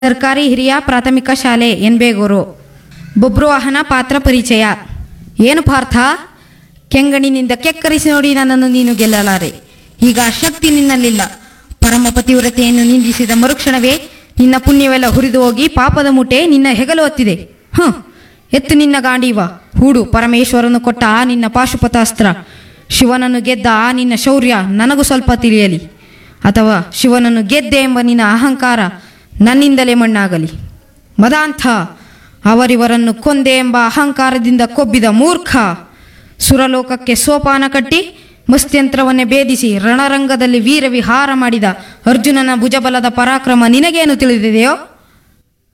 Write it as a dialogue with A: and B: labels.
A: ಸರ್ಕಾರಿ ಹಿರಿಯ ಪ್ರಾಥಮಿಕ ಶಾಲೆ ಎನ್ಬೇಗೂರು ಬೊಬ್ರುವಾಹನ ಪಾತ್ರ ಪರಿಚಯ ಏನು ಪಾರ್ಥ ಕೆಂಗಣಿನಿಂದ ಕೆಕ್ಕರಿಸಿ ನೋಡಿ ನನ್ನನ್ನು ನೀನು ಗೆಲ್ಲಲಾರೆ ಈಗ ಆ ಶಕ್ತಿ ನಿನ್ನಲ್ಲಿಲ್ಲ ಪರಮ ಪತಿವ್ರತೆಯನ್ನು ನಿಂದಿಸಿದ ಮರುಕ್ಷಣವೇ ನಿನ್ನ ಪುಣ್ಯವೆಲ್ಲ ಹುರಿದು ಹೋಗಿ ಪಾಪದ ಮುಟೆ ನಿನ್ನ ಹೆಗಲು ಹೊತ್ತಿದೆ ಹ್ಮ್ ಎತ್ತು ನಿನ್ನ ಗಾಂಡೀವ ಹೂಡು ಪರಮೇಶ್ವರನು ಕೊಟ್ಟ ಆ ನಿನ್ನ ಪಾಶುಪತಾಸ್ತ್ರ ಶಿವನನ್ನು ಗೆದ್ದ ಆ ನಿನ್ನ ಶೌರ್ಯ ನನಗೂ ಸ್ವಲ್ಪ ತಿಳಿಯಲಿ ಅಥವಾ ಶಿವನನ್ನು ಗೆದ್ದೆ ಎಂಬ ನಿನ್ನ ಅಹಂಕಾರ ನನ್ನಿಂದಲೇ ಮಣ್ಣಾಗಲಿ ಮದಾಂಥ ಅವರಿವರನ್ನು ಕೊಂದೆ ಎಂಬ ಅಹಂಕಾರದಿಂದ ಕೊಬ್ಬಿದ ಮೂರ್ಖ ಸುರಲೋಕಕ್ಕೆ ಸೋಪಾನ ಕಟ್ಟಿ ಮಸ್ತ್ಯಂತ್ರವನ್ನೇ ಭೇದಿಸಿ ರಣರಂಗದಲ್ಲಿ ವೀರ ವಿಹಾರ ಮಾಡಿದ ಅರ್ಜುನನ ಭುಜಬಲದ ಪರಾಕ್ರಮ ನಿನಗೇನು ತಿಳಿದಿದೆಯೋ